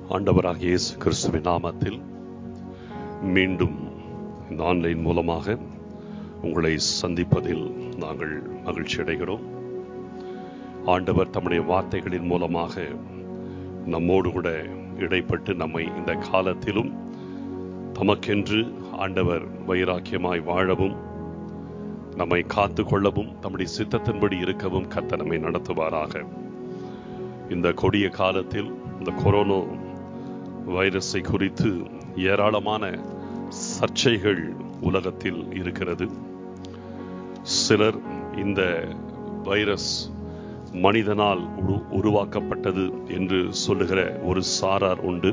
ஆண்டவராக இயேசு கிறிஸ்துவின் நாமத்தில் மீண்டும் இந்த ஆன்லைன் மூலமாக உங்களை சந்திப்பதில் நாங்கள் மகிழ்ச்சி அடைகிறோம் ஆண்டவர் தம்முடைய வார்த்தைகளின் மூலமாக நம்மோடு கூட இடைப்பட்டு நம்மை இந்த காலத்திலும் தமக்கென்று ஆண்டவர் வைராக்கியமாய் வாழவும் நம்மை காத்து கொள்ளவும் தம்முடைய சித்தத்தின்படி இருக்கவும் கர்த்தர் நம்மை நடத்துவாராக இந்த கொடிய காலத்தில் இந்த கொரோனா வைரஸை குறித்து ஏராளமான சர்ச்சைகள் உலகத்தில் இருக்கிறது சிலர் இந்த வைரஸ் மனிதனால் உரு- உருவாக்கப்பட்டது என்று சொல்லுகிற ஒரு சாரார் உண்டு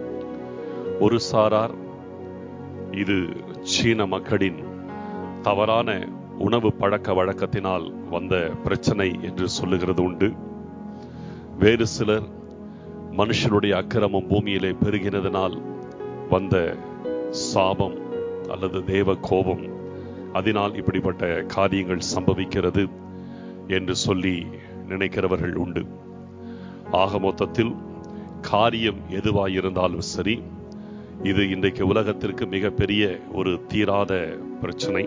ஒரு சாரார் இது சீன மக்களின் தவறான உணவு பழக்க வழக்கத்தினால் வந்த பிரச்சனை என்று சொல்லுகிறது உண்டு வேறு சிலர் மனுஷனுடைய அக்கிரமம் பூமியிலே பெருகினதனால் வந்த சாபம் அல்லது தேவ கோபம் அதனால் இப்படிப்பட்ட காரியங்கள் சம்பவிக்கிறது என்று சொல்லி நினைக்கிறவர்கள் உண்டு ஆக மொத்தத்தில் காரியம் எதுவாயிருந்தாலும் சரி இது இன்றைக்கு உலகத்திற்கு மிகப்பெரிய ஒரு தீராத பிரச்சனை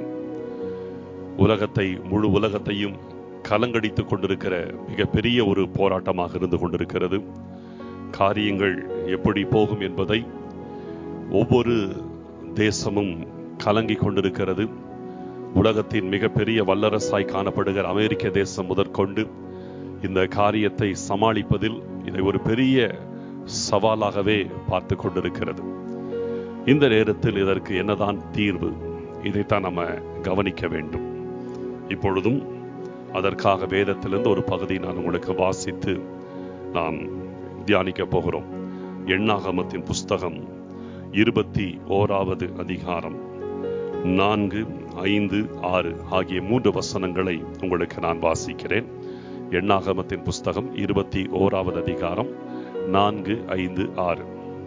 உலகத்தை முழு உலகத்தையும் கலங்கடித்துக் கொண்டிருக்கிற மிகப்பெரிய ஒரு போராட்டமாக இருந்து கொண்டிருக்கிறது காரியங்கள் எப்படி போகும் என்பதை ஒவ்வொரு தேசமும் கலங்கிக் கொண்டிருக்கிறது உலகத்தின் மிகப்பெரிய வல்லரசாய் காணப்படுகிற அமெரிக்க தேசம் முதற்கொண்டு இந்த காரியத்தை சமாளிப்பதில் இதை ஒரு பெரிய சவாலாகவே பார்த்து கொண்டிருக்கிறது இந்த நேரத்தில் இதற்கு என்னதான் தீர்வு இதைத்தான் நம்ம கவனிக்க வேண்டும் இப்பொழுதும் அதற்காக வேதத்திலிருந்து ஒரு பகுதி நான் உங்களுக்கு வாசித்து நாம் தியானிக்க போகிறோம் எண்ணாகமத்தின் புஸ்தகம் இருபத்தி ஓராவது அதிகாரம் நான்கு ஐந்து ஆறு ஆகிய மூன்று வசனங்களை உங்களுக்கு நான் வாசிக்கிறேன் எண்ணாகமத்தின் புஸ்தகம் இருபத்தி ஓராவது அதிகாரம் நான்கு ஐந்து ஆறு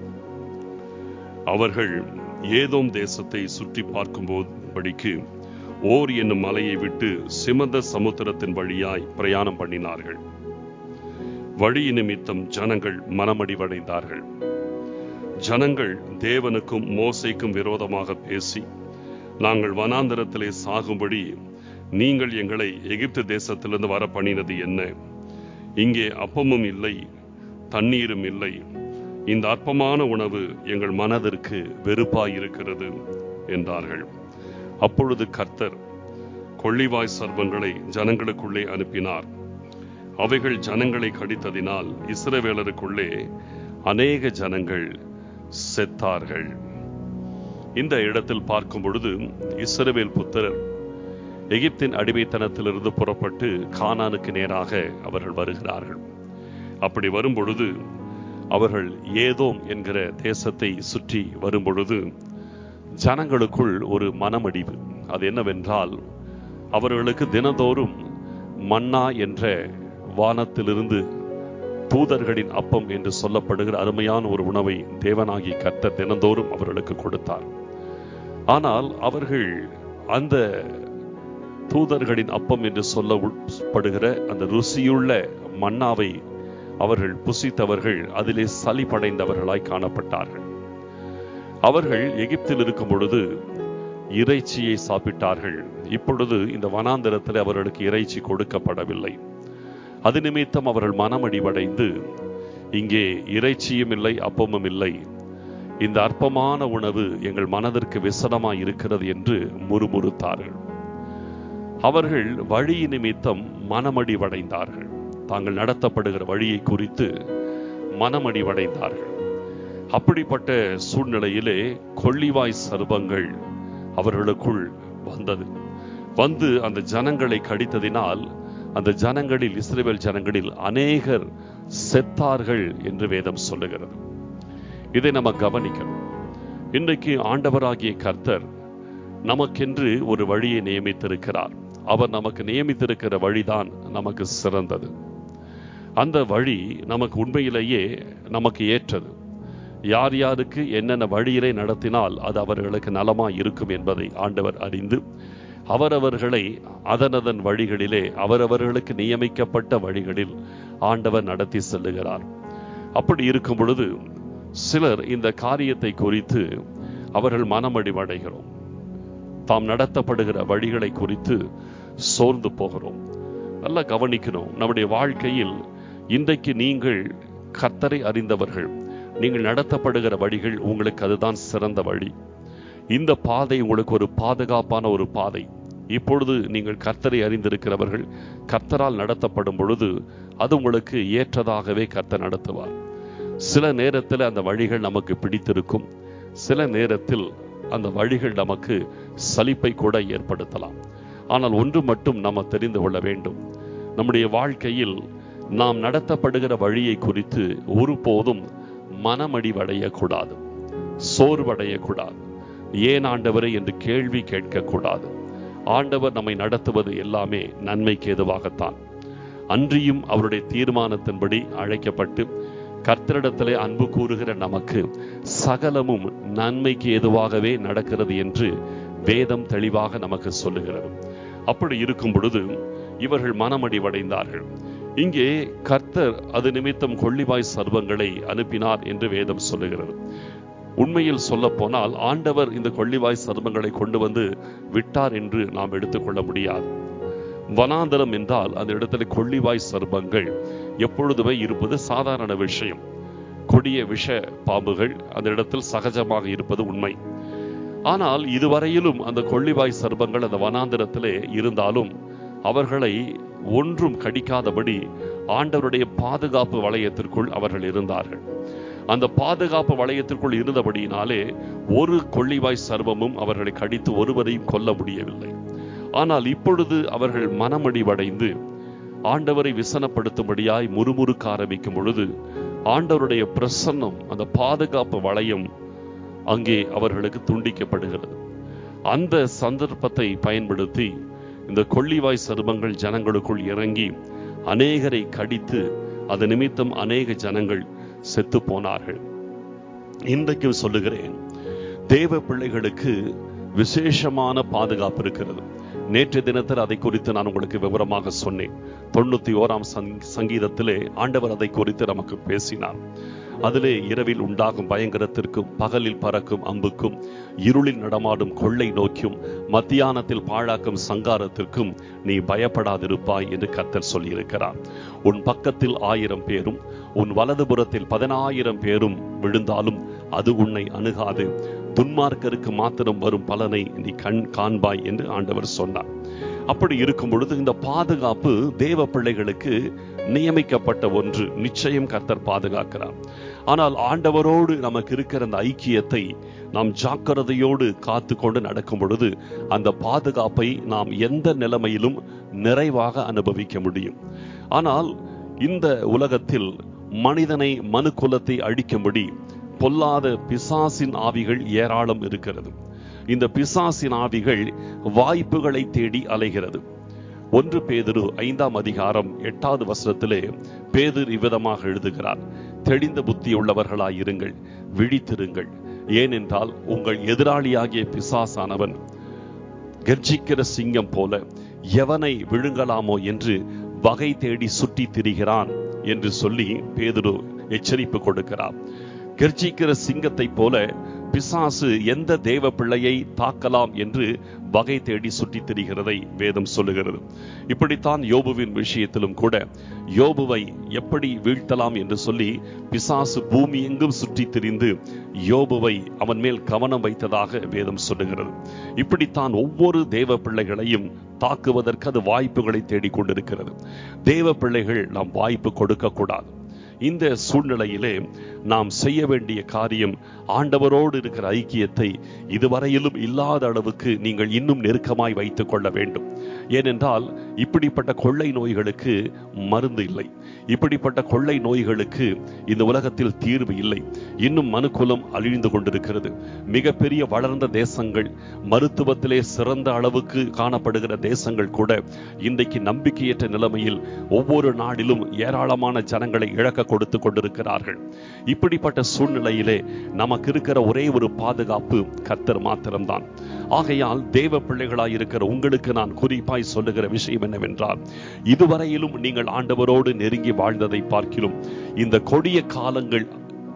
அவர்கள் ஏதோம் தேசத்தை சுற்றி பார்க்கும்போது ஓர் என்னும் மலையை விட்டு சிமந்த சமுத்திரத்தின் வழியாய் பிரயாணம் பண்ணினார்கள் வழி நிமித்தம் ஜனங்கள் மனமடிவடைந்தார்கள் ஜனங்கள் தேவனுக்கும் மோசைக்கும் விரோதமாக பேசி நாங்கள் வனாந்தரத்திலே சாகும்படி நீங்கள் எங்களை எகிப்து தேசத்திலிருந்து வர பண்ணினது என்ன இங்கே அப்பமும் இல்லை தண்ணீரும் இல்லை இந்த அற்பமான உணவு எங்கள் மனதிற்கு வெறுப்பாயிருக்கிறது என்றார்கள் அப்பொழுது கர்த்தர் கொள்ளிவாய் சர்வங்களை ஜனங்களுக்குள்ளே அனுப்பினார் அவைகள் ஜனங்களை கடித்ததினால் இஸ்ரவேலருக்குள்ளே அநேக ஜனங்கள் செத்தார்கள் இந்த இடத்தில் பார்க்கும் பொழுது இஸ்ரவேல் புத்திரர் எகிப்தின் அடிமைத்தனத்திலிருந்து புறப்பட்டு கானானுக்கு நேராக அவர்கள் வருகிறார்கள் அப்படி வரும் பொழுது அவர்கள் ஏதோம் என்கிற தேசத்தை சுற்றி வரும் பொழுது ஜனங்களுக்குள் ஒரு மனமடிவு அது என்னவென்றால் அவர்களுக்கு தினந்தோறும் மன்னா என்ற வானத்திலிருந்து தூதர்களின் அப்பம் என்று சொல்லப்படுகிற அருமையான ஒரு உணவை தேவனாகி கர்த்தர் தினந்தோறும் அவர்களுக்கு கொடுத்தார் ஆனால் அவர்கள் அந்த தூதர்களின் அப்பம் என்று சொல்லப்படுகிற அந்த ருசியுள்ள மன்னாவை அவர்கள் புசித்தவர்கள் அதிலே சலிப்படைந்தவர்களாய் காணப்பட்டார்கள் அவர்கள் எகிப்தில் இருக்கும் பொழுது இறைச்சியை சாப்பிட்டார்கள் இப்பொழுது இந்த வனாந்தரத்தில் அவர்களுக்கு இறைச்சி கொடுக்கப்படவில்லை அது நிமித்தம் அவர்கள் மனமடிவடைந்து இங்கே இறைச்சியும் இல்லை அப்பமும் இல்லை இந்த அற்பமான உணவு எங்கள் மனதிற்கு விசனமாய் இருக்கிறது என்று முறுமுறுத்தார்கள் அவர்கள் வழி நிமித்தம் மனமடிவடைந்தார்கள் தாங்கள் நடத்தப்படுகிற வழியை குறித்து மனமடிவடைந்தார்கள் அப்படிப்பட்ட சூழ்நிலையிலே கொள்ளிவாய் சர்வங்கள் அவர்களுக்குள் வந்தது வந்து அந்த ஜனங்களை கடித்ததினால் அந்த ஜனங்களில் இஸ்ரேல் ஜனங்களில் அநேகர் செத்தார்கள் என்று வேதம் சொல்லுகிறது இதை நம்ம கவனிக்கணும் இன்றைக்கு ஆண்டவராகிய கர்த்தர் நமக்கென்று ஒரு வழியை நியமித்திருக்கிறார் அவர் நமக்கு நியமித்திருக்கிற வழிதான் நமக்கு சிறந்தது அந்த வழி நமக்கு உண்மையிலேயே நமக்கு ஏற்றது யார் யாருக்கு என்னென்ன வழியிலே நடத்தினால் அது அவர்களுக்கு நலமாய் இருக்கும் என்பதை ஆண்டவர் அறிந்து அவரவர்களை அதனதன் வழிகளிலே அவரவர்களுக்கு நியமிக்கப்பட்ட வழிகளில் ஆண்டவர் நடத்தி செல்லுகிறார் அப்படி இருக்கும் பொழுது சிலர் இந்த காரியத்தை குறித்து அவர்கள் மனமடிவடைகிறோம் தாம் நடத்தப்படுகிற வழிகளை குறித்து சோர்ந்து போகிறோம் நல்லா கவனிக்கணும் நம்முடைய வாழ்க்கையில் இன்றைக்கு நீங்கள் கர்த்தரை அறிந்தவர்கள் நீங்கள் நடத்தப்படுகிற வழிகள் உங்களுக்கு அதுதான் சிறந்த வழி இந்த பாதை உங்களுக்கு ஒரு பாதுகாப்பான ஒரு பாதை இப்பொழுது நீங்கள் கர்த்தரை அறிந்திருக்கிறவர்கள் கர்த்தரால் நடத்தப்படும் பொழுது அது உங்களுக்கு ஏற்றதாகவே கர்த்தர் நடத்துவார் சில நேரத்தில் அந்த வழிகள் நமக்கு பிடித்திருக்கும் சில நேரத்தில் அந்த வழிகள் நமக்கு சலிப்பை கூட ஏற்படுத்தலாம் ஆனால் ஒன்று மட்டும் நாம் தெரிந்து கொள்ள வேண்டும் நம்முடைய வாழ்க்கையில் நாம் நடத்தப்படுகிற வழியை குறித்து ஒருபோதும் மனமடிவடையக்கூடாது சோர்வடையக்கூடாது ஏன் ஆண்டவரை என்று கேள்வி கேட்கக்கூடாது ஆண்டவர் நம்மை நடத்துவது எல்லாமே நன்மைக்கு எதுவாகத்தான் அன்றியும் அவருடைய தீர்மானத்தின்படி அழைக்கப்பட்டு கர்த்தரிடத்திலே அன்பு கூறுகிற நமக்கு சகலமும் நன்மைக்கு ஏதுவாகவே நடக்கிறது என்று வேதம் தெளிவாக நமக்கு சொல்லுகிறது அப்படி இருக்கும் பொழுது இவர்கள் மனமடிவடைந்தார்கள் இங்கே கர்த்தர் அது நிமித்தம் கொள்ளிவாய் சர்வங்களை அனுப்பினார் என்று வேதம் சொல்லுகிறது உண்மையில் சொல்ல போனால் ஆண்டவர் இந்த கொள்ளிவாய் சர்வங்களை கொண்டு வந்து விட்டார் என்று நாம் எடுத்துக்கொள்ள முடியாது வனாந்தரம் என்றால் அந்த இடத்துல கொள்ளிவாய் சர்ப்பங்கள் எப்பொழுதுமே இருப்பது சாதாரண விஷயம் கொடிய விஷ பாம்புகள் அந்த இடத்தில் சகஜமாக இருப்பது உண்மை ஆனால் இதுவரையிலும் அந்த கொள்ளிவாய் சர்ப்பங்கள் அந்த வனாந்திரத்திலே இருந்தாலும் அவர்களை ஒன்றும் கடிக்காதபடி ஆண்டவருடைய பாதுகாப்பு வளையத்திற்குள் அவர்கள் இருந்தார்கள் அந்த பாதுகாப்பு வளையத்திற்குள் இருந்தபடியினாலே ஒரு கொள்ளிவாய் சர்வமும் அவர்களை கடித்து ஒருவரையும் கொல்ல முடியவில்லை ஆனால் இப்பொழுது அவர்கள் மனமடிவடைந்து ஆண்டவரை விசனப்படுத்தும்படியாய் முறுமுறுக்க ஆரம்பிக்கும் பொழுது ஆண்டவருடைய பிரசன்னம் அந்த பாதுகாப்பு வளையம் அங்கே அவர்களுக்கு துண்டிக்கப்படுகிறது அந்த சந்தர்ப்பத்தை பயன்படுத்தி இந்த கொள்ளிவாய் சருமங்கள் ஜனங்களுக்குள் இறங்கி அநேகரை கடித்து அது நிமித்தம் அநேக ஜனங்கள் செத்து போனார்கள் இன்றைக்கும் சொல்லுகிறேன் தேவ பிள்ளைகளுக்கு விசேஷமான பாதுகாப்பு இருக்கிறது நேற்று தினத்தில் அதை குறித்து நான் உங்களுக்கு விவரமாக சொன்னேன் தொண்ணூத்தி ஓராம் சங்கீதத்திலே ஆண்டவர் அதை குறித்து நமக்கு பேசினார் அதிலே இரவில் உண்டாகும் பயங்கரத்திற்கும் பகலில் பறக்கும் அம்புக்கும் இருளில் நடமாடும் கொள்ளை நோக்கியும் மத்தியானத்தில் பாழாக்கும் சங்காரத்திற்கும் நீ பயப்படாதிருப்பாய் என்று கர்த்தர் சொல்லியிருக்கிறார் உன் பக்கத்தில் ஆயிரம் பேரும் உன் வலதுபுறத்தில் பதினாயிரம் பேரும் விழுந்தாலும் அது உன்னை அணுகாது துன்மார்க்கருக்கு மாத்திரம் வரும் பலனை நீ கண் காண்பாய் என்று ஆண்டவர் சொன்னார் அப்படி இருக்கும் பொழுது இந்த பாதுகாப்பு தேவ பிள்ளைகளுக்கு நியமிக்கப்பட்ட ஒன்று நிச்சயம் கர்த்தர் பாதுகாக்கிறார் ஆனால் ஆண்டவரோடு நமக்கு இருக்கிற அந்த ஐக்கியத்தை நாம் ஜாக்கிரதையோடு காத்து கொண்டு நடக்கும் பொழுது அந்த பாதுகாப்பை நாம் எந்த நிலைமையிலும் நிறைவாக அனுபவிக்க முடியும் ஆனால் இந்த உலகத்தில் மனிதனை மனு குலத்தை அழிக்கும்படி பொல்லாத பிசாசின் ஆவிகள் ஏராளம் இருக்கிறது இந்த பிசாசின் ஆவிகள் வாய்ப்புகளை தேடி அலைகிறது ஒன்று பேதிரு ஐந்தாம் அதிகாரம் எட்டாவது வசனத்திலே பேதிர் இவ்விதமாக எழுதுகிறார் தெளிந்த புத்தியுள்ளவர்களாயிருங்கள் விழித்திருங்கள் ஏனென்றால் உங்கள் எதிராளியாகிய பிசாசானவன் கர்ஜிக்கிற சிங்கம் போல எவனை விழுங்கலாமோ என்று வகை தேடி சுற்றி திரிகிறான் என்று சொல்லி பேதுரு எச்சரிப்பு கொடுக்கிறார் கர்ஜிக்கிற சிங்கத்தை போல பிசாசு எந்த தேவ பிள்ளையை தாக்கலாம் என்று வகை தேடி சுற்றித் திரிகிறதை வேதம் சொல்லுகிறது இப்படித்தான் யோபுவின் விஷயத்திலும் கூட யோபுவை எப்படி வீழ்த்தலாம் என்று சொல்லி பிசாசு பூமி எங்கும் சுற்றித் திரிந்து யோபுவை அவன் மேல் கவனம் வைத்ததாக வேதம் சொல்லுகிறது இப்படித்தான் ஒவ்வொரு தேவ பிள்ளைகளையும் தாக்குவதற்கு அது வாய்ப்புகளை தேடிக்கொண்டிருக்கிறது தேவ பிள்ளைகள் நாம் வாய்ப்பு கொடுக்க கூடாது இந்த சூழ்நிலையிலே நாம் செய்ய வேண்டிய காரியம் ஆண்டவரோடு இருக்கிற ஐக்கியத்தை இதுவரையிலும் இல்லாத அளவுக்கு நீங்கள் இன்னும் நெருக்கமாய் வைத்துக் கொள்ள வேண்டும் ஏனென்றால் இப்படிப்பட்ட கொள்ளை நோய்களுக்கு மருந்து இல்லை இப்படிப்பட்ட கொள்ளை நோய்களுக்கு இந்த உலகத்தில் தீர்வு இல்லை இன்னும் மனுக்குலம் அழிந்து கொண்டிருக்கிறது மிகப்பெரிய வளர்ந்த தேசங்கள் மருத்துவத்திலே சிறந்த அளவுக்கு காணப்படுகிற தேசங்கள் கூட இன்றைக்கு நம்பிக்கையற்ற நிலைமையில் ஒவ்வொரு நாடிலும் ஏராளமான ஜனங்களை இழக்க கொடுத்து கொண்டிருக்கிறார்கள் இப்படிப்பட்ட சூழ்நிலையிலே நமக்கு இருக்கிற ஒரே ஒரு பாதுகாப்பு கர்த்தர் மாத்திரம்தான் ஆகையால் தேவ பிள்ளைகளாய் இருக்கிற உங்களுக்கு நான் குறிப்பாய் சொல்லுகிற விஷயம் என்னவென்றால் இதுவரையிலும் நீங்கள் ஆண்டவரோடு நெருங்கி வாழ்ந்ததை பார்க்கிறோம் இந்த கொடிய காலங்கள்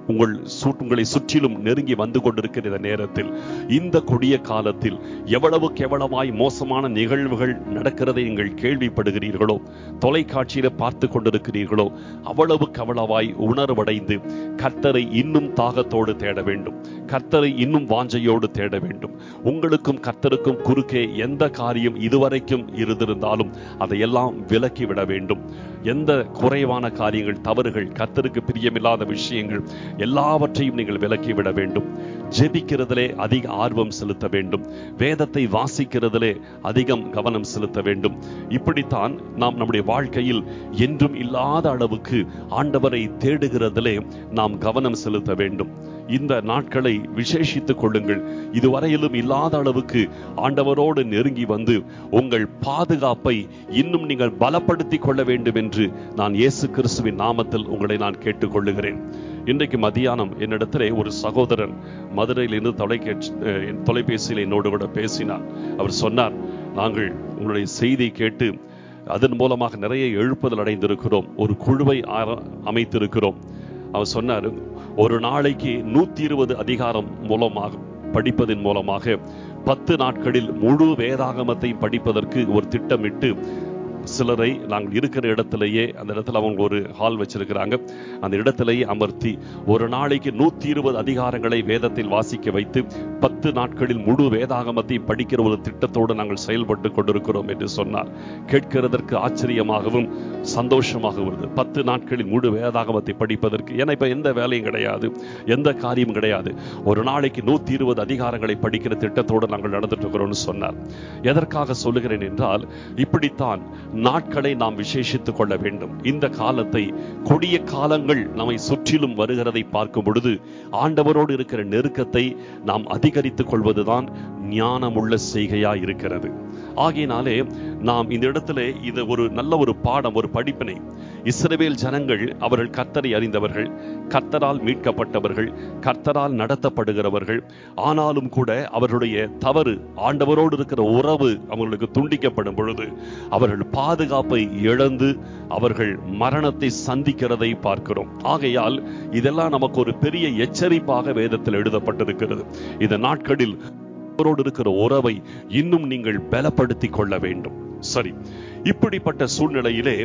உங்கள் சு- உங்களை சுற்றிலும் நெருங்கி வந்து கொண்டிருக்கிற இந்த நேரத்தில் இந்த கொடிய காலத்தில் எவ்வளவு கேவலமாய் மோசமான நிகழ்வுகள் நடக்கிறதை நீங்கள் கேள்விப்படுகிறீர்களோ தொலைக்காட்சியில பார்த்து கொண்டிருக்கிறீர்களோ அவ்வளவு கவலவாய் உணர்வடைந்து கர்த்தரை இன்னும் தாகத்தோடு தேட வேண்டும் கர்த்தரை இன்னும் வாஞ்சையோடு தேட வேண்டும் உங்களுக்கும் கர்த்தருக்கும் குறுக்கே எந்த காரியம் இதுவரைக்கும் இருந்திருந்தாலும் அதையெல்லாம் விலக்கிவிட வேண்டும் எந்த குறைவான காரியங்கள் தவறுகள் கர்த்தருக்கு பிரியமில்லாத விஷயங்கள் எல்லாவற்றையும் நீங்கள் விலக்கிவிட வேண்டும் ஜெபிக்கிறதிலே அதிக ஆர்வம் செலுத்த வேண்டும் வேதத்தை வாசிக்கிறதிலே அதிகம் கவனம் செலுத்த வேண்டும் இப்படித்தான் நாம் நம்முடைய வாழ்க்கையில் என்றும் இல்லாத அளவுக்கு ஆண்டவரை தேடுகிறதிலே நாம் கவனம் செலுத்த வேண்டும் இந்த நாட்களை விசேஷித்துக் கொள்ளுங்கள் இதுவரையிலும் இல்லாத அளவுக்கு ஆண்டவரோடு நெருங்கி வந்து உங்கள் பாதுகாப்பை இன்னும் நீங்கள் பலப்படுத்திக் கொள்ள வேண்டும் என்று நான் இயேசு கிறிஸ்துவின் நாமத்தில் உங்களை நான் கேட்டுக்கொள்ளுகிறேன் இன்றைக்கு மதியானம் என்னிடத்திலே ஒரு சகோதரன் மதுரையிலிருந்து தொலைக்கேட்சி அஹ், என் தொலைபேசியில் என்னோடு கூட பேசினார் அவர் சொன்னார் நாங்கள் உங்களுடைய செய்தி கேட்டு அதன் மூலமாக நிறைய எழுப்புதல் அடைந்திருக்கிறோம் ஒரு குழுவை ஆர- அமைத்திருக்கிறோம் அவர் சொன்னார் ஒரு நாளைக்கு நூத்தி இருபது அதிகாரம் மூலமாக படிப்பதன் மூலமாக பத்து நாட்களில் முழு வேதாகமத்தை படிப்பதற்கு ஒரு திட்டமிட்டு சிலரை நாங்கள் இருக்கிற இடத்திலேயே அந்த இடத்துல அவங்க ஒரு ஹால் வச்சிருக்கிறாங்க அந்த இடத்திலேயே அமர்த்தி ஒரு நாளைக்கு நூத்தி இருபது அதிகாரங்களை வேதத்தில் வாசிக்க வைத்து பத்து நாட்களில் முழு வேதாகமத்தை படிக்கிற ஒரு திட்டத்தோடு நாங்கள் செயல்பட்டு கொண்டிருக்கிறோம் என்று சொன்னார் கேட்கிறதற்கு ஆச்சரியமாகவும் சந்தோஷமாகவும் இருந்தது பத்து நாட்களில் முழு வேதாகமத்தை படிப்பதற்கு ஏன்னா இப்ப எந்த வேலையும் கிடையாது எந்த காரியமும் கிடையாது ஒரு நாளைக்கு நூத்தி இருபது அதிகாரங்களை படிக்கிற திட்டத்தோடு நாங்கள் நடந்துட்டு இருக்கிறோம்னு சொன்னார் எதற்காக சொல்லுகிறேன் என்றால் இப்படித்தான் நாட்களை நாம் விசேஷித்துக் கொள்ள வேண்டும் இந்த காலத்தை கொடிய காலங்கள் நம்மை சுற்றிலும் வருகிறதை பார்க்கும் பொழுது ஆண்டவரோடு இருக்கிற நெருக்கத்தை நாம் அதிகரித்துக் கொள்வதுதான் ஞானமுள்ள செய்கையா இருக்கிறது ஆகையினாலே நாம் இந்த இடத்துல இது ஒரு நல்ல ஒரு பாடம் ஒரு படிப்பினை இஸ்ரவேல் ஜனங்கள் அவர்கள் கர்த்தரை அறிந்தவர்கள் கர்த்தரால் மீட்கப்பட்டவர்கள் கர்த்தரால் நடத்தப்படுகிறவர்கள் ஆனாலும் கூட அவர்களுடைய தவறு ஆண்டவரோடு இருக்கிற உறவு அவர்களுக்கு துண்டிக்கப்படும் பொழுது அவர்கள் பாதுகாப்பை இழந்து அவர்கள் மரணத்தை சந்திக்கிறதை பார்க்கிறோம் ஆகையால் இதெல்லாம் நமக்கு ஒரு பெரிய எச்சரிப்பாக வேதத்தில் எழுதப்பட்டிருக்கிறது இந்த நாட்களில் அவரோடு இருக்கிற உறவை இன்னும் நீங்கள் பலப்படுத்திக் கொள்ள வேண்டும் சரி இப்படிப்பட்ட சூழ்நிலையிலே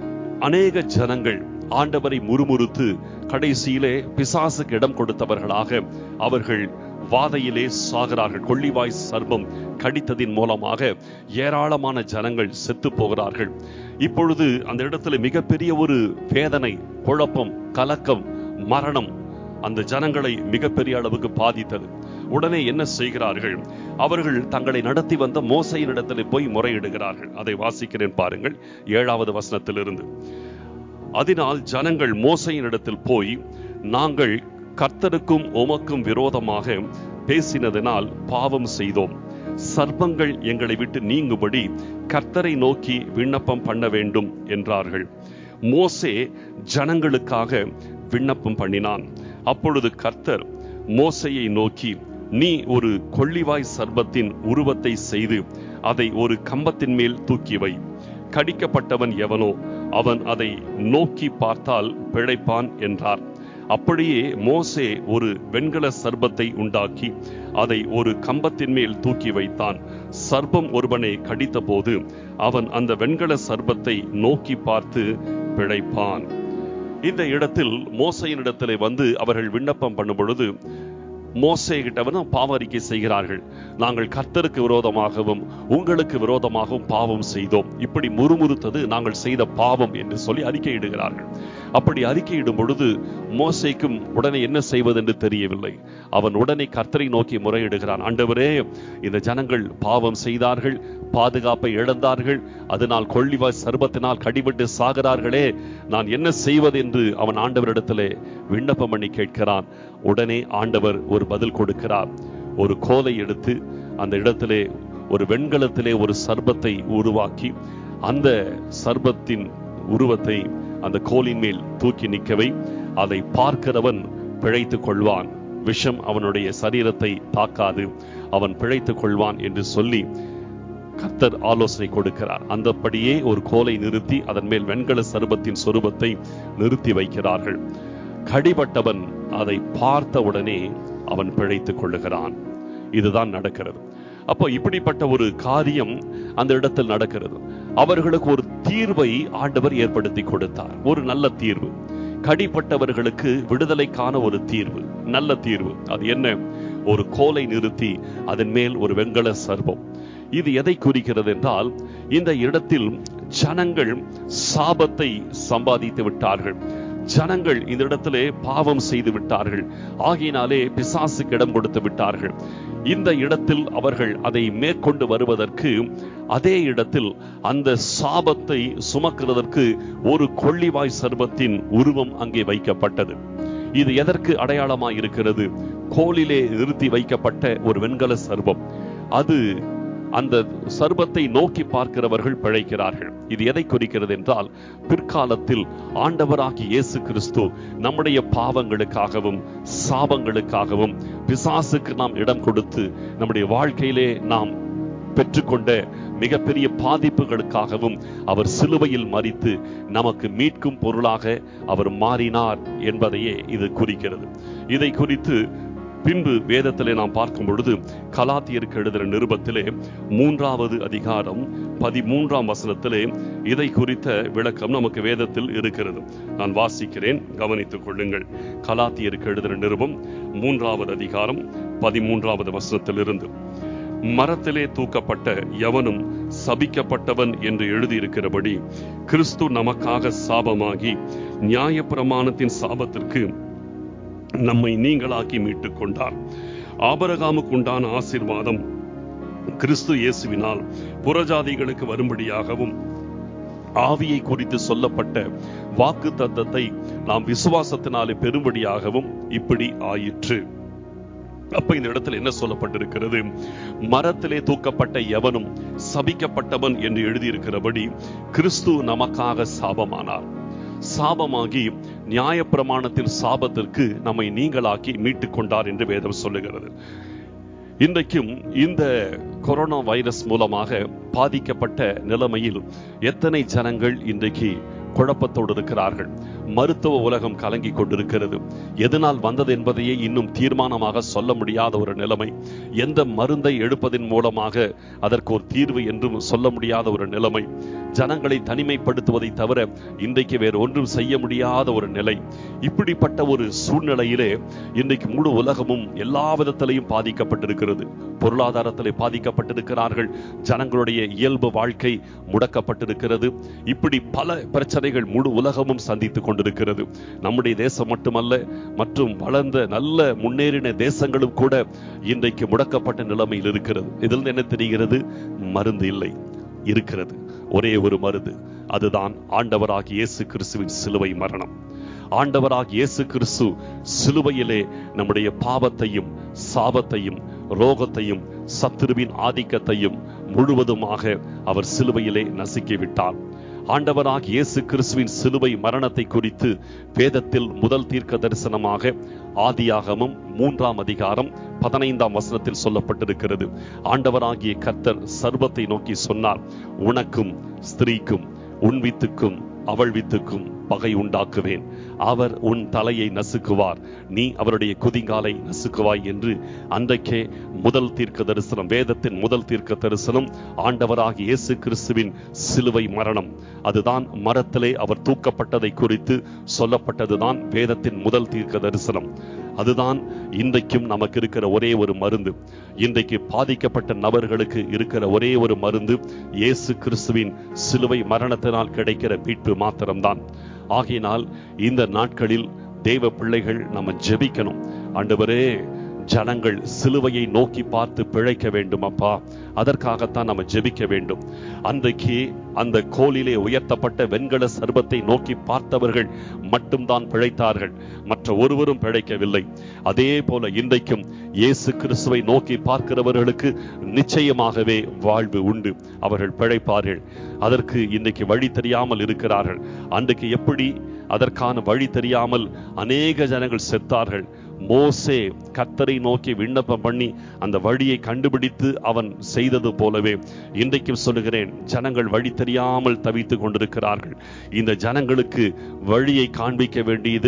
அநேக ஜனங்கள் ஆண்டவரை முறுமுறுத்து கடைசியிலே பிசாசுக்கு இடம் கொடுத்தவர்களாக அவர்கள் வாதையிலே சாகிறார்கள் கொள்ளிவாய் சர்மம் கடித்ததின் மூலமாக ஏராளமான ஜனங்கள் செத்து போகிறார்கள் இப்பொழுது அந்த இடத்துல மிகப்பெரிய ஒரு வேதனை குழப்பம் கலக்கம் மரணம் அந்த ஜனங்களை மிகப்பெரிய அளவுக்கு பாதித்தது உடனே என்ன செய்கிறார்கள் அவர்கள் தங்களை நடத்தி வந்த மோசையின் இடத்துல போய் முறையிடுகிறார்கள் அதை வாசிக்கிறேன் பாருங்கள் ஏழாவது வசனத்திலிருந்து அதனால் ஜனங்கள் மோசையின் இடத்தில் போய் நாங்கள் கர்த்தருக்கும் உமக்கும் விரோதமாக பேசினதினால் பாவம் செய்தோம் சர்ப்பங்கள் எங்களை விட்டு நீங்கும்படி கர்த்தரை நோக்கி விண்ணப்பம் பண்ண வேண்டும் என்றார்கள் மோசே ஜனங்களுக்காக விண்ணப்பம் பண்ணினான் அப்பொழுது கர்த்தர் மோசையை நோக்கி நீ ஒரு கொள்ளிவாய் சர்ப்பத்தின் உருவத்தை செய்து அதை ஒரு கம்பத்தின் மேல் தூக்கி வை கடிக்கப்பட்டவன் எவனோ அவன் அதை நோக்கி பார்த்தால் பிழைப்பான் என்றார் அப்படியே மோசே ஒரு வெண்கல சர்ப்பத்தை உண்டாக்கி அதை ஒரு கம்பத்தின் மேல் தூக்கி வைத்தான் சர்ப்பம் ஒருவனை கடித்தபோது அவன் அந்த வெண்கல சர்ப்பத்தை நோக்கி பார்த்து பிழைப்பான் இந்த இடத்தில் மோசையின் இடத்திலே வந்து அவர்கள் விண்ணப்பம் பண்ணும் பொழுது மோசே கிட்ட வந்து பாவ அறிக்கை செய்கிறார்கள் நாங்கள் கர்த்தருக்கு விரோதமாகவும் உங்களுக்கு விரோதமாகவும் பாவம் செய்தோம் இப்படி முறுமுறுத்தது நாங்கள் செய்த பாவம் என்று சொல்லி அறிக்கையிடுகிறார்கள் அப்படி அறிக்கையிடும் பொழுது மோசைக்கும் உடனே என்ன செய்வது என்று தெரியவில்லை அவன் உடனே கர்த்தரை நோக்கி முறையிடுகிறான் ஆண்டவரே இந்த ஜனங்கள் பாவம் செய்தார்கள் பாதுகாப்பை இழந்தார்கள் அதனால் கொள்ளிவாய் சர்பத்தினால் கடிபட்டு சாகிறார்களே நான் என்ன செய்வது என்று அவன் ஆண்டவரிடத்திலே விண்ணப்பம் பண்ணி கேட்கிறான் உடனே ஆண்டவர் ஒரு பதில் கொடுக்கிறார் ஒரு கோலை எடுத்து அந்த இடத்திலே ஒரு வெண்கலத்திலே ஒரு சர்பத்தை உருவாக்கி அந்த சர்பத்தின் உருவத்தை அந்த கோலின் மேல் தூக்கி நிற்கவை அதை பார்க்கிறவன் பிழைத்துக் கொள்வான் விஷம் அவனுடைய சரீரத்தை தாக்காது அவன் பிழைத்துக் கொள்வான் என்று சொல்லி கர்த்தர் ஆலோசனை கொடுக்கிறார் அந்தப்படியே ஒரு கோலை நிறுத்தி அதன் மேல் வெண்கல சருபத்தின் சொரூபத்தை நிறுத்தி வைக்கிறார்கள் கடிபட்டவன் அதை பார்த்த உடனே அவன் பிழைத்துக் கொள்ளுகிறான் இதுதான் நடக்கிறது அப்போ இப்படிப்பட்ட ஒரு காரியம் அந்த இடத்தில் நடக்கிறது அவர்களுக்கு ஒரு தீர்வை ஆண்டவர் ஏற்படுத்தி கொடுத்தார் ஒரு நல்ல தீர்வு கடிப்பட்டவர்களுக்கு விடுதலைக்கான ஒரு தீர்வு நல்ல தீர்வு அது என்ன ஒரு கோலை நிறுத்தி அதன் மேல் ஒரு வெண்கல சர்பம் இது எதை குறிக்கிறது என்றால் இந்த இடத்தில் ஜனங்கள் சாபத்தை சம்பாதித்து விட்டார்கள் ஜனங்கள் இந்த இடத்திலே பாவம் செய்து விட்டார்கள் ஆகையினாலே பிசாசுக்கு இடம் கொடுத்து விட்டார்கள் இந்த இடத்தில் அவர்கள் அதை மேற்கொண்டு வருவதற்கு அதே இடத்தில் அந்த சாபத்தை சுமக்கிறதற்கு ஒரு கொள்ளிவாய் சர்பத்தின் உருவம் அங்கே வைக்கப்பட்டது இது எதற்கு அடையாளமாய் இருக்கிறது கோலிலே நிறுத்தி வைக்கப்பட்ட ஒரு வெண்கல சர்பம் அது அந்த சர்பத்தை நோக்கி பார்க்கிறவர்கள் பிழைக்கிறார்கள் இது எதை குறிக்கிறது என்றால் பிற்காலத்தில் ஆண்டவராகி இயேசு கிறிஸ்து நம்முடைய பாவங்களுக்காகவும் சாபங்களுக்காகவும் பிசாசுக்கு நாம் இடம் கொடுத்து நம்முடைய வாழ்க்கையிலே நாம் பெற்றுக்கொண்ட மிகப்பெரிய பாதிப்புகளுக்காகவும் அவர் சிலுவையில் மறித்து நமக்கு மீட்கும் பொருளாக அவர் மாறினார் என்பதையே இது குறிக்கிறது இதை குறித்து பின்பு வேதத்திலே நாம் பார்க்கும் பொழுது கலாத்தியருக்கு எழுதுகிற நிருபத்திலே மூன்றாவது அதிகாரம் பதிமூன்றாம் வசனத்திலே இதை குறித்த விளக்கம் நமக்கு வேதத்தில் இருக்கிறது நான் வாசிக்கிறேன் கவனித்துக் கொள்ளுங்கள் கலாத்தியருக்கு எழுதுகிற நிருபம் மூன்றாவது அதிகாரம் பதிமூன்றாவது வசனத்திலிருந்து மரத்திலே தூக்கப்பட்ட எவனும் சபிக்கப்பட்டவன் என்று எழுதியிருக்கிறபடி கிறிஸ்து நமக்காக சாபமாகி நியாயப்பிரமாணத்தின் சாபத்திற்கு நம்மை நீங்களாக்கி மீட்டுக் கொண்டார் ஆபரகாமுக்கு உண்டான ஆசீர்வாதம் கிறிஸ்து இயேசுவினால் புறஜாதிகளுக்கு வரும்படியாகவும் ஆவியை குறித்து சொல்லப்பட்ட வாக்கு தத்தத்தை நாம் விசுவாசத்தினாலே பெறும்படியாகவும் இப்படி ஆயிற்று அப்ப இந்த இடத்துல என்ன சொல்லப்பட்டிருக்கிறது மரத்திலே தூக்கப்பட்ட எவனும் சபிக்கப்பட்டவன் என்று எழுதியிருக்கிறபடி கிறிஸ்து நமக்காக சாபமானார் சாபமாகி நியாயப்பிரமாணத்தின் சாபத்திற்கு நம்மை நீங்களாக்கி மீட்டுக் கொண்டார் என்று வேதம் சொல்லுகிறது இன்றைக்கும் இந்த கொரோனா வைரஸ் மூலமாக பாதிக்கப்பட்ட நிலைமையில் எத்தனை ஜனங்கள் இன்றைக்கு குழப்பத்தோடு இருக்கிறார்கள் மருத்துவ உலகம் கலங்கி கொண்டிருக்கிறது எதனால் வந்தது என்பதையே இன்னும் தீர்மானமாக சொல்ல முடியாத ஒரு நிலைமை எந்த மருந்தை எடுப்பதன் மூலமாக அதற்கு ஒரு தீர்வு என்றும் சொல்ல முடியாத ஒரு நிலைமை ஜனங்களை தனிமைப்படுத்துவதை தவிர இன்றைக்கு வேறு ஒன்றும் செய்ய முடியாத ஒரு நிலை இப்படிப்பட்ட ஒரு சூழ்நிலையிலே இன்றைக்கு முழு உலகமும் எல்லா விதத்திலையும் பாதிக்கப்பட்டிருக்கிறது பொருளாதாரத்திலே பாதிக்கப்பட்டிருக்கிறார்கள் ஜனங்களுடைய இயல்பு வாழ்க்கை முடக்கப்பட்டிருக்கிறது இப்படி பல பிரச்சனைகள் முழு உலகமும் சந்தித்துக் கொண்டிருக்கிறது நம்முடைய தேசம் மட்டுமல்ல மற்றும் வளர்ந்த நல்ல முன்னேறின தேசங்களும் கூட இன்றைக்கு முடக்கப்பட்ட நிலைமையில் இருக்கிறது இதில் என்ன தெரிகிறது மருந்து இல்லை இருக்கிறது ஒரே ஒரு மருந்து அதுதான் ஆண்டவராகி இயேசு கிறிஸ்துவின் சிலுவை மரணம் ஆண்டவராக இயேசு கிறிஸ்து சிலுவையிலே நம்முடைய பாவத்தையும் சாபத்தையும் ரோகத்தையும் சத்துருவின் ஆதிக்கத்தையும் முழுவதுமாக அவர் சிலுவையிலே நசுக்கி விட்டார் ஆண்டவராக இயேசு கிறிஸ்துவின் சிலுவை மரணத்தை குறித்து வேதத்தில் முதல் தீர்க்க தரிசனமாக ஆதியாகமும் மூன்றாம் அதிகாரம் பதினைந்தாம் வசனத்தில் சொல்லப்பட்டிருக்கிறது ஆண்டவராகிய கர்த்தர் சர்வத்தை நோக்கி சொன்னார் உனக்கும் ஸ்திரீக்கும் உன் வித்துக்கும் அவள் வித்துக்கும் பகை உண்டாக்குவேன் அவர் உன் தலையை நசுக்குவார் நீ அவருடைய குதிங்காலை நசுக்குவாய் என்று அன்றைக்கே முதல் தீர்க்க தரிசனம் வேதத்தின் முதல் தீர்க்க தரிசனம் ஆண்டவராக இயேசு கிறிஸ்துவின் சிலுவை மரணம் அதுதான் மரத்திலே அவர் தூக்கப்பட்டதை குறித்து சொல்லப்பட்டதுதான் வேதத்தின் முதல் தீர்க்க தரிசனம் அதுதான் இன்றைக்கும் நமக்கு இருக்கிற ஒரே ஒரு மருந்து இன்றைக்கு பாதிக்கப்பட்ட நபர்களுக்கு இருக்கிற ஒரே ஒரு மருந்து இயேசு கிறிஸ்துவின் சிலுவை மரணத்தினால் கிடைக்கிற மீட்பு மாத்திரம்தான் ஆகையினால் இந்த நாட்களில் தேவ பிள்ளைகள் நம்ம ஜெபிக்கணும் ஆண்டவரே ஜனங்கள் சிலுவையை நோக்கி பார்த்து பிழைக்க வேண்டும் அப்பா அதற்காகத்தான் நம்ம ஜெபிக்க வேண்டும் அன்றைக்கு அந்த கோலிலே உயர்த்தப்பட்ட வெண்கல சர்பத்தை நோக்கி பார்த்தவர்கள் மட்டும்தான் பிழைத்தார்கள் மற்ற ஒருவரும் பிழைக்கவில்லை அதே போல இன்றைக்கும் இயேசு கிறிஸ்துவை நோக்கி பார்க்கிறவர்களுக்கு நிச்சயமாகவே வாழ்வு உண்டு அவர்கள் பிழைப்பார்கள் அதற்கு இன்றைக்கு வழி தெரியாமல் இருக்கிறார்கள் அன்றைக்கு எப்படி அதற்கான வழி தெரியாமல் அநேக ஜனங்கள் செத்தார்கள் மோசே கத்தரை நோக்கி விண்ணப்பம் பண்ணி அந்த வழியை கண்டுபிடித்து அவன் செய்தது போலவே இன்றைக்கும் சொல்லுகிறேன் ஜனங்கள் வழி தெரியாமல் தவித்துக் கொண்டிருக்கிறார்கள் இந்த ஜனங்களுக்கு வழியை காண்பிக்க வேண்டியது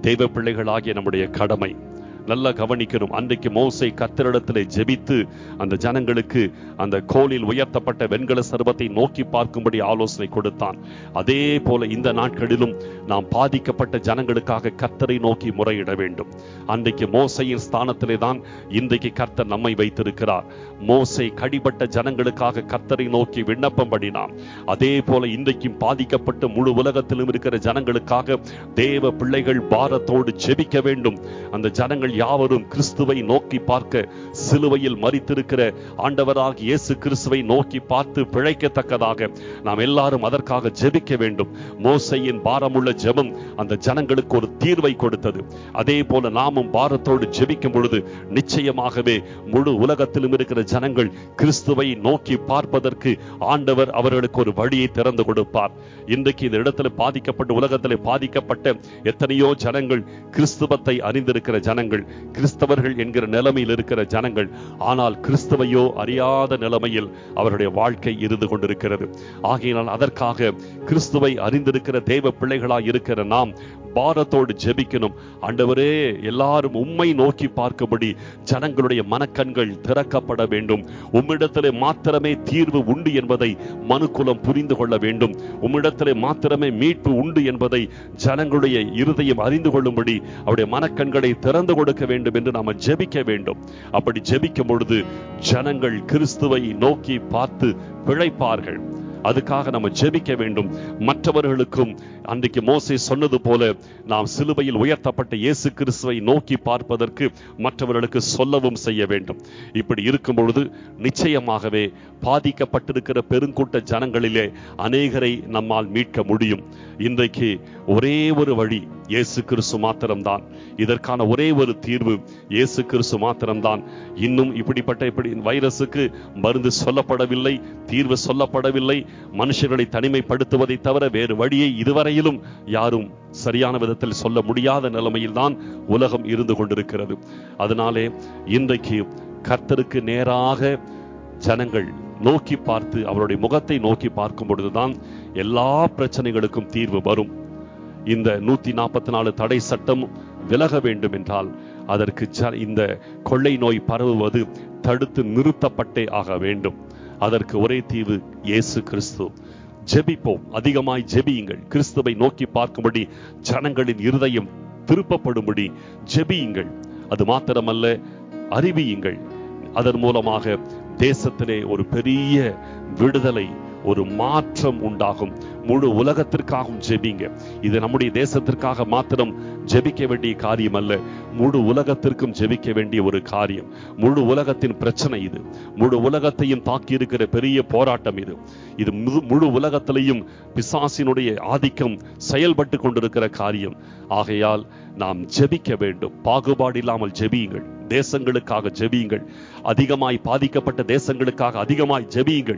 தெய்வ பிள்ளைகளாகிய நம்முடைய கடமை நல்லா கவனிக்கணும் அன்றைக்கு மோசை கத்தரிடத்திலே ஜெபித்து அந்த ஜனங்களுக்கு அந்த கோலில் உயர்த்தப்பட்ட வெண்கல சர்வத்தை நோக்கி பார்க்கும்படி ஆலோசனை கொடுத்தான் அதே போல இந்த நாட்களிலும் நாம் பாதிக்கப்பட்ட ஜனங்களுக்காக கர்த்தரை நோக்கி முறையிட வேண்டும் அன்றைக்கு மோசையின் ஸ்தானத்திலே தான் இன்றைக்கு கர்த்தர் நம்மை வைத்திருக்கிறார் மோசை கடிபட்ட ஜனங்களுக்காக கர்த்தரை நோக்கி விண்ணப்பம் பண்ணினான் அதே போல இன்றைக்கும் பாதிக்கப்பட்ட முழு உலகத்திலும் இருக்கிற ஜனங்களுக்காக தேவ பிள்ளைகள் பாரத்தோடு ஜெபிக்க வேண்டும் அந்த ஜனங்கள் யாவரும் கிறிஸ்துவை நோக்கி பார்க்க சிலுவையில் மறித்திருக்கிற ஆண்டவராக இயேசு கிறிஸ்துவை நோக்கி பார்த்து பிழைக்கத்தக்கதாக நாம் எல்லாரும் அதற்காக ஜெபிக்க வேண்டும் மோசையின் பாரமுள்ள ஜெபம் அந்த ஜனங்களுக்கு ஒரு தீர்வை கொடுத்தது அதே போல நாமும் பாரத்தோடு ஜெபிக்கும் பொழுது நிச்சயமாகவே முழு உலகத்திலும் இருக்கிற ஜனங்கள் கிறிஸ்துவை நோக்கி பார்ப்பதற்கு ஆண்டவர் அவர்களுக்கு ஒரு வழியை திறந்து கொடுப்பார் இன்றைக்கு இந்த இடத்துல பாதிக்கப்பட்ட உலகத்தில் பாதிக்கப்பட்ட எத்தனையோ ஜனங்கள் கிறிஸ்துவத்தை அறிந்திருக்கிற ஜனங்கள் கிறிஸ்தவர்கள் என்கிற நிலைமையில் இருக்கிற ஜனங்கள் ஆனால் கிறிஸ்தவையோ அறியாத நிலைமையில் அவருடைய வாழ்க்கை இருந்து கொண்டிருக்கிறது ஆகையினால் அதற்காக கிறிஸ்துவை அறிந்திருக்கிற தேவ பிள்ளைகளாய் இருக்கிற நாம் பாரத்தோடு ஜெபிக்கணும் ஆண்டவரே எல்லாரும் உம்மை நோக்கி பார்க்கும்படி ஜனங்களுடைய மனக்கண்கள் திறக்கப்பட வேண்டும் உம்மிடத்திலே மாத்திரமே தீர்வு உண்டு என்பதை மனுக்குலம் புரிந்து கொள்ள வேண்டும் உம்மிடத்திலே மாத்திரமே மீட்பு உண்டு என்பதை ஜனங்களுடைய இருதயம் அறிந்து கொள்ளும்படி அவருடைய மனக்கண்களை திறந்து கொடுக்க வேண்டும் என்று நாம ஜெபிக்க வேண்டும் அப்படி ஜெபிக்கும் பொழுது ஜனங்கள் கிறிஸ்துவை நோக்கி பார்த்து பிழைப்பார்கள் அதுக்காக நம்ம ஜெபிக்க வேண்டும் மற்றவர்களுக்கும் அன்றைக்கு மோசே சொன்னது போல நாம் சிலுவையில் உயர்த்தப்பட்ட இயேசு கிறிஸ்துவை நோக்கி பார்ப்பதற்கு மற்றவர்களுக்கு சொல்லவும் செய்ய வேண்டும் இப்படி இருக்கும் பொழுது நிச்சயமாகவே பாதிக்கப்பட்டிருக்கிற பெருங்கூட்ட ஜனங்களிலே அநேகரை நம்மால் மீட்க முடியும் இன்றைக்கு ஒரே ஒரு வழி இயேசு கிறிஸ்து மாத்திரம்தான் இதற்கான ஒரே ஒரு தீர்வு இயேசு கிறிஸ்து மாத்திரம்தான் இன்னும் இப்படிப்பட்ட இப்படி வைரஸுக்கு மருந்து சொல்லப்படவில்லை தீர்வு சொல்லப்படவில்லை மனுஷர்களை தனிமைப்படுத்துவதை தவிர வேறு வழியை இதுவரையிலும் யாரும் சரியான விதத்தில் சொல்ல முடியாத நிலைமையில் தான் உலகம் இருந்து கொண்டிருக்கிறது அதனாலே இன்றைக்கு கர்த்தருக்கு நேராக ஜனங்கள் நோக்கி பார்த்து அவருடைய முகத்தை நோக்கி பார்க்கும் பொழுதுதான் எல்லா பிரச்சனைகளுக்கும் தீர்வு வரும் இந்த நூத்தி நாற்பத்தி நாலு தடை சட்டம் விலக வேண்டும் என்றால் அதற்கு ஜ- இந்த கொள்ளை நோய் பரவுவது தடுத்து நிறுத்தப்பட்டே ஆக வேண்டும் அதற்கு ஒரே தீவு இயேசு கிறிஸ்து ஜெபிப்போம் அதிகமாய் ஜெபியுங்கள் கிறிஸ்துவை நோக்கி பார்க்கும்படி ஜனங்களின் இருதயம் திருப்பப்படும்படி ஜெபியுங்கள் அது மாத்திரமல்ல அறிவியுங்கள் அதன் மூலமாக தேசத்திலே ஒரு பெரிய விடுதலை ஒரு மாற்றம் உண்டாகும் முழு உலகத்திற்காகவும் ஜெபிங்க இது நம்முடைய தேசத்திற்காக மாத்திரம் ஜெபிக்க வேண்டிய காரியம் அல்ல முழு உலகத்திற்கும் ஜெபிக்க வேண்டிய ஒரு காரியம் முழு உலகத்தின் பிரச்சனை இது முழு உலகத்தையும் தாக்கி இருக்கிற பெரிய போராட்டம் இது இது முழு- முழு உலகத்திலையும் பிசாசினுடைய ஆதிக்கம் செயல்பட்டு கொண்டிருக்கிற காரியம் ஆகையால் நாம் ஜெபிக்க வேண்டும் பாகுபாடு இல்லாமல் ஜெபியுங்கள் தேசங்களுக்காக ஜெபியுங்கள் அதிகமாய் பாதிக்கப்பட்ட தேசங்களுக்காக அதிகமாய் ஜெபியுங்கள்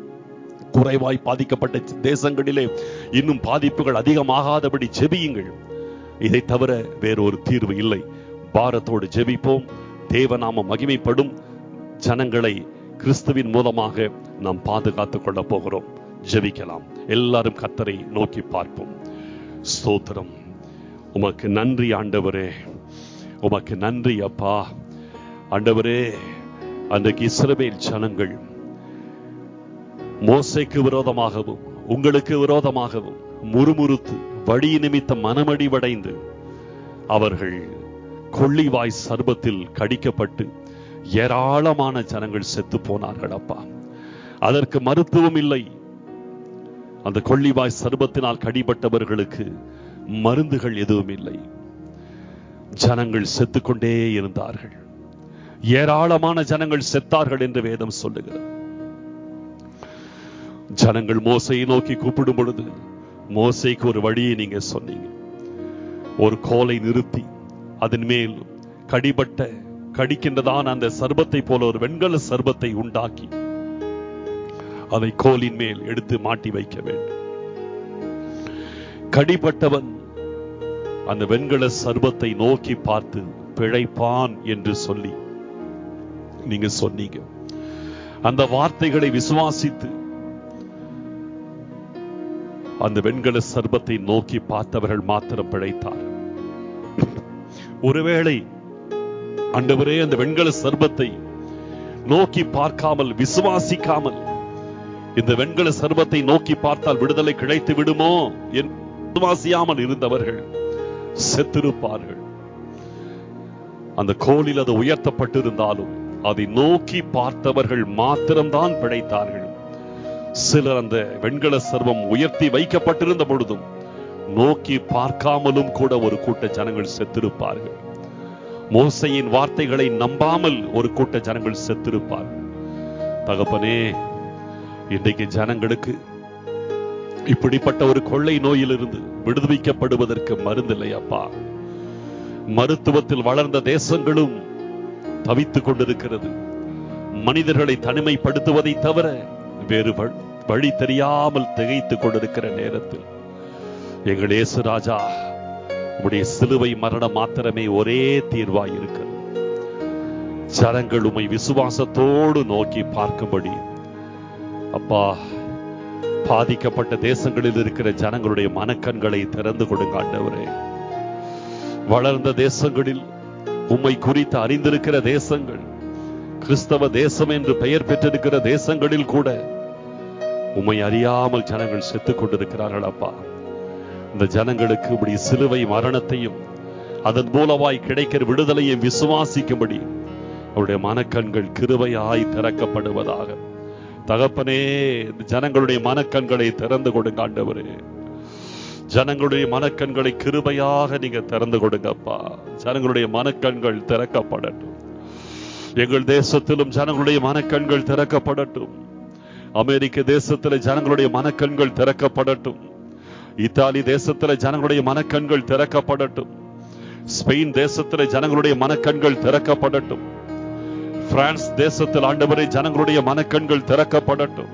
குறைவாய் பாதிக்கப்பட்ட தேசங்களிலே இன்னும் பாதிப்புகள் அதிகமாகாதபடி ஜெபியுங்கள் இதை தவிர வேறொரு தீர்வு இல்லை பாரத்தோடு ஜெபிப்போம் தேவநாம மகிமைப்படும் ஜனங்களை கிறிஸ்துவின் மூலமாக நாம் பாதுகாத்துக் கொள்ள போகிறோம் ஜெபிக்கலாம் எல்லாரும் கத்தரை நோக்கி பார்ப்போம் ஸ்தோத்திரம் உமக்கு நன்றி ஆண்டவரே உமக்கு நன்றி அப்பா ஆண்டவரே அன்றைக்கு இஸ்ரவேல் ஜனங்கள் மோசைக்கு விரோதமாகவும் உங்களுக்கு விரோதமாகவும் முறுமுறுத்து வழி நிமித்தம் மனமடிவடைந்து அவர்கள் கொள்ளிவாய் சர்பத்தில் கடிக்கப்பட்டு ஏராளமான ஜனங்கள் செத்து போனார்கள் அப்பா அதற்கு மருத்துவம் இல்லை அந்த கொள்ளிவாய் சர்பத்தினால் கடிபட்டவர்களுக்கு மருந்துகள் எதுவும் இல்லை ஜனங்கள் செத்துக்கொண்டே இருந்தார்கள் ஏராளமான ஜனங்கள் செத்தார்கள் என்று வேதம் சொல்லுகிறது ஜனங்கள் மோசையை நோக்கி கூப்பிடும் பொழுது மோசைக்கு ஒரு வழியை நீங்க சொன்னீங்க ஒரு கோலை நிறுத்தி அதன் மேல் கடிபட்ட கடிக்கின்றதான அந்த சர்பத்தை போல ஒரு வெண்கல சர்பத்தை உண்டாக்கி அதை கோலின் மேல் எடுத்து மாட்டி வைக்க வேண்டும் கடிபட்டவன் அந்த வெண்கல சர்பத்தை நோக்கி பார்த்து பிழைப்பான் என்று சொல்லி நீங்க சொன்னீங்க அந்த வார்த்தைகளை விசுவாசித்து அந்த வெண்கல சர்பத்தை நோக்கி பார்த்தவர்கள் மாத்திரம் பிழைத்தார் ஒருவேளை ஆண்டவரே அந்த வெண்கல சர்பத்தை நோக்கி பார்க்காமல் விசுவாசிக்காமல் இந்த வெண்கல சர்பத்தை நோக்கி பார்த்தால் விடுதலை கிடைத்து விடுமோ என்று விசுவாசியாமல் இருந்தவர்கள் செத்திருப்பார்கள் அந்த கோலில் அது உயர்த்தப்பட்டிருந்தாலும் அதை நோக்கி பார்த்தவர்கள் மாத்திரம்தான் பிழைத்தார்கள் சிலர் அந்த வெண்கல சர்வம் உயர்த்தி வைக்கப்பட்டிருந்த பொழுதும் நோக்கி பார்க்காமலும் கூட ஒரு கூட்ட ஜனங்கள் செத்திருப்பார்கள் மோசையின் வார்த்தைகளை நம்பாமல் ஒரு கூட்ட ஜனங்கள் செத்திருப்பார்கள் தகப்பனே இன்றைக்கு ஜனங்களுக்கு இப்படிப்பட்ட ஒரு கொள்ளை நோயிலிருந்து விடுவிக்கப்படுவதற்கு மருந்தில்லை அப்பா மருத்துவத்தில் வளர்ந்த தேசங்களும் தவித்துக் கொண்டிருக்கிறது மனிதர்களை தனிமைப்படுத்துவதை தவிர வேறு வ- வழி தெரியாமல் திகைத்துக் கொண்டிருக்கிற நேரத்தில் எங்கள் இயேசு ராஜா உடைய சிலுவை மரணம் மாத்திரமே ஒரே தீர்வாய் இருக்கிறது ஜனங்கள் உம்மை விசுவாசத்தோடு நோக்கி பார்க்கும்படி அப்பா பாதிக்கப்பட்ட தேசங்களில் இருக்கிற ஜனங்களுடைய மனக்கண்களை திறந்து கொடுங்க ஆண்டவரே வளர்ந்த தேசங்களில் உம்மை குறித்து அறிந்திருக்கிற தேசங்கள் கிறிஸ்தவ தேசம் என்று பெயர் பெற்றிருக்கிற தேசங்களில் கூட உம்மை அறியாமல் ஜனங்கள் செத்துக் கொண்டிருக்கிறார்கள் அப்பா இந்த ஜனங்களுக்கு இப்படி சிலுவை மரணத்தையும் அதன் மூலமாய் கிடைக்கிற விடுதலையை விசுவாசிக்கும்படி அவருடைய மனக்கண்கள் கிருபையாய் திறக்கப்படுவதாக தகப்பனே இந்த ஜனங்களுடைய மனக்கண்களை திறந்து கொடுங்க ஆண்டவரே ஜனங்களுடைய மனக்கண்களை கிருபையாக நீங்க திறந்து கொடுங்கப்பா ஜனங்களுடைய மனக்கண்கள் திறக்கப்படட்டும் எங்கள் தேசத்திலும் ஜனங்களுடைய மனக்கண்கள் திறக்கப்படட்டும் அமெரிக்க தேசத்தில் ஜனங்களுடைய மனக்கண்கள் திறக்கப்படட்டும் இத்தாலி தேசத்தில் ஜனங்களுடைய மனக்கண்கள் திறக்கப்படட்டும் ஸ்பெயின் தேசத்தில் ஜனங்களுடைய மனக்கண்கள் திறக்கப்படட்டும் பிரான்ஸ் தேசத்தில் ஆண்டவரே ஜனங்களுடைய மனக்கண்கள் திறக்கப்படட்டும்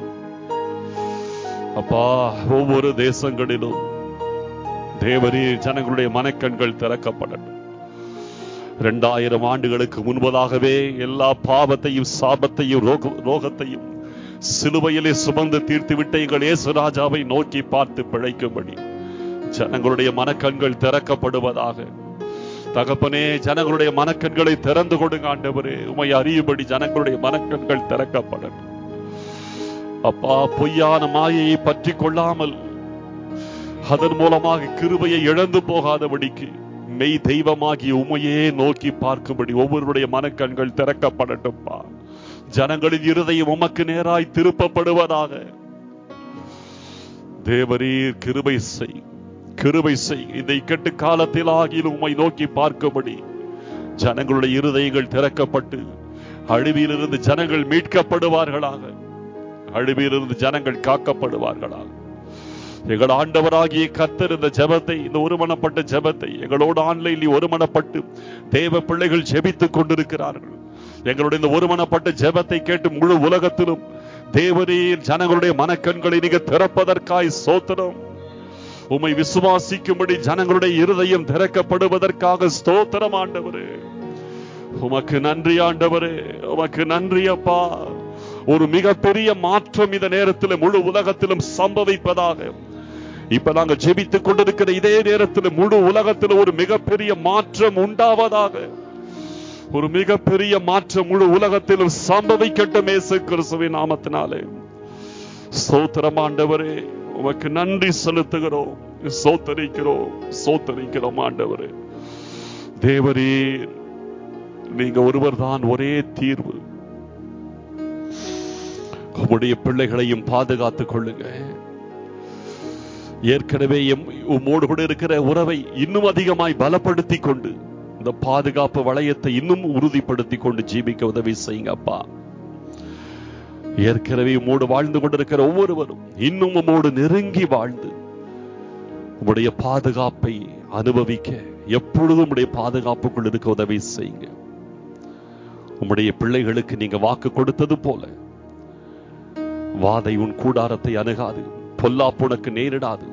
அப்பா ஒவ்வொரு தேசங்களிலும் தேவரே ஜனங்களுடைய மனக்கண்கள் திறக்கப்படட்டும் இரண்டாயிரம் ஆண்டுகளுக்கு முன்பதாகவே எல்லா பாவத்தையும் சாபத்தையும் ரோக- ரோகத்தையும் சிலுவையிலே சுமந்து தீர்த்து விட்ட எங்கள் இயேசு ராஜாவை நோக்கி பார்த்து பிழைக்கும்படி ஜனங்களுடைய மனக்கண்கள் திறக்கப்படுவதாக தகப்பனே ஜனங்களுடைய மனக்கண்களை திறந்து கொடுங்க ஆண்டவரே உமை அறியும்படி ஜனங்களுடைய மனக்கண்கள் திறக்கப்படட்டும் அப்பா பொய்யான மாயையை பற்றி கொள்ளாமல் அதன் மூலமாக கிருபையை இழந்து போகாதபடிக்கு மெய் தெய்வமாகி உமையே நோக்கி பார்க்கும்படி ஒவ்வொருடைய மனக்கண்கள் திறக்கப்படட்டும்பா ஜனங்களின் இருதயம் உமக்கு நேராய் திருப்பப்படுவதாக தேவரீர் கிருபை செய் கிருபை செய் இந்த இக்கட்டு காலத்தில் ஆகிலும் உம்மை நோக்கி பார்க்கும்படி ஜனங்களுடைய இருதயங்கள் திறக்கப்பட்டு அழிவிலிருந்து ஜனங்கள் மீட்கப்படுவார்களாக அழிவிலிருந்து ஜனங்கள் காக்கப்படுவார்களாக எங்கள் ஆண்டவராகிய கர்த்தர் இந்த ஜெபத்தை இந்த ஒருமனப்பட்ட ஜெபத்தை எங்களோடு ஆன்லைனில் ஒருமனப்பட்டு தேவ பிள்ளைகள் ஜெபித்துக் கொண்டிருக்கிறார்கள் எங்களுடைய இந்த ஒருமனப்பட்ட ஜெபத்தை கேட்டு முழு உலகத்திலும் தேவரீர் ஜனங்களுடைய மனக்கண்களை நீங்க திறப்பதற்காய் சோத்திரம் உம்மை விசுவாசிக்கும்படி ஜனங்களுடைய இருதயம் திறக்கப்படுவதற்காக ஸ்தோத்திரம் ஆண்டவரே உமக்கு நன்றி ஆண்டவரே உமக்கு நன்றி அப்பா ஒரு மிகப்பெரிய மாற்றம் இந்த நேரத்தில் முழு உலகத்திலும் சம்பவிப்பதாக இப்ப நாங்க ஜெபித்துக் கொண்டிருக்கிற இதே நேரத்தில் முழு உலகத்தில் ஒரு மிகப்பெரிய மாற்றம் உண்டாவதாக ஒரு மிகப்பெரிய மாற்றம் முழு உலகத்திலும் சம்பவிக்கட்டும் இயேசு கிறிஸ்துவின் நாமத்தினாலே ஸ்தோத்திரம் ஆண்டவரே உமக்கு நன்றி செலுத்துகிறோம் சோத்தரிக்கிறோம் சோத்தரிக்கிறோம் ஆண்டவரே தேவரே நீங்க ஒருவர் தான் ஒரே தீர்வு உம்முடைய பிள்ளைகளையும் பாதுகாத்துக் கொள்ளுங்க ஏற்கனவே எம் உம்மோடு கூட இருக்கிற உறவை இன்னும் அதிகமாய் பலப்படுத்தி கொண்டு இந்த பாதுகாப்பு வளையத்தை இன்னும் உறுதிப்படுத்தி கொண்டு ஜீவிக்க உதவி செய்யுங்க அப்பா ஏற்கனவே உம்மோடு வாழ்ந்து கொண்டிருக்கிற ஒவ்வொருவரும் இன்னும் உம்மோடு நெருங்கி வாழ்ந்து உம்முடைய பாதுகாப்பை அனுபவிக்க எப்பொழுதும் உம்முடைய பாதுகாப்புக்குள் இருக்க உதவி செய்யுங்க உம்முடைய பிள்ளைகளுக்கு நீங்க வாக்கு கொடுத்தது போல வாதை உன் கூடாரத்தை அணுகாது பொல்லாப்பு உனக்கு நேரிடாது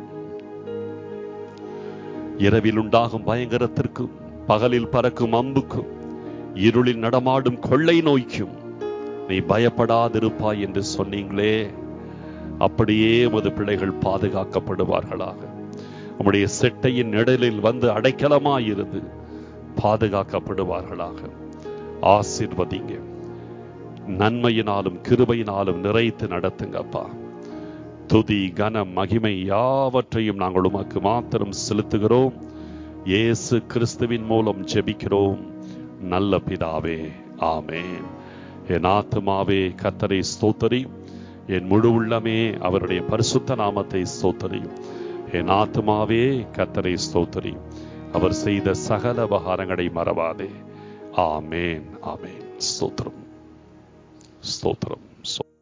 இரவில் உண்டாகும் பயங்கரத்திற்கும் பகலில் பறக்கும் அம்புக்கும் இருளில் நடமாடும் கொள்ளை நோய்க்கும் நீ பயப்படாதிருப்பாய் என்று சொன்னீங்களே அப்படியே உமது பிள்ளைகள் பாதுகாக்கப்படுவார்களாக உம்முடைய செட்டையின் நிழலில் வந்து அடைக்கலமாயிருந்து பாதுகாக்கப்படுவார்களாக ஆசிர்வதிங்க நன்மையினாலும் கிருபையினாலும் நிறைத்து நடத்துங்கப்பா துதி கன மகிமை யாவற்றையும் நாங்கள் உமக்கு மாத்திரம் செலுத்துகிறோம் இயேசு கிறிஸ்துவின் மூலம் ஜெபிக்கிறோம் நல்ல பிதாவே ஆமென் என் ஆத்துமாவே கத்தரை ஸ்தோத்தரி என் முழு உள்ளமே அவருடைய பரிசுத்த நாமத்தை ஸ்தோத்தரி என் ஆத்துமாவே கத்தரை ஸ்தோத்தரி அவர் செய்த சகல உபகாரங்களை மறவாதே ஆமேன் ஆமேன் ஸ்தோத்திரம் ஸ்தோத்திரம் ஸ்தோத்திரம்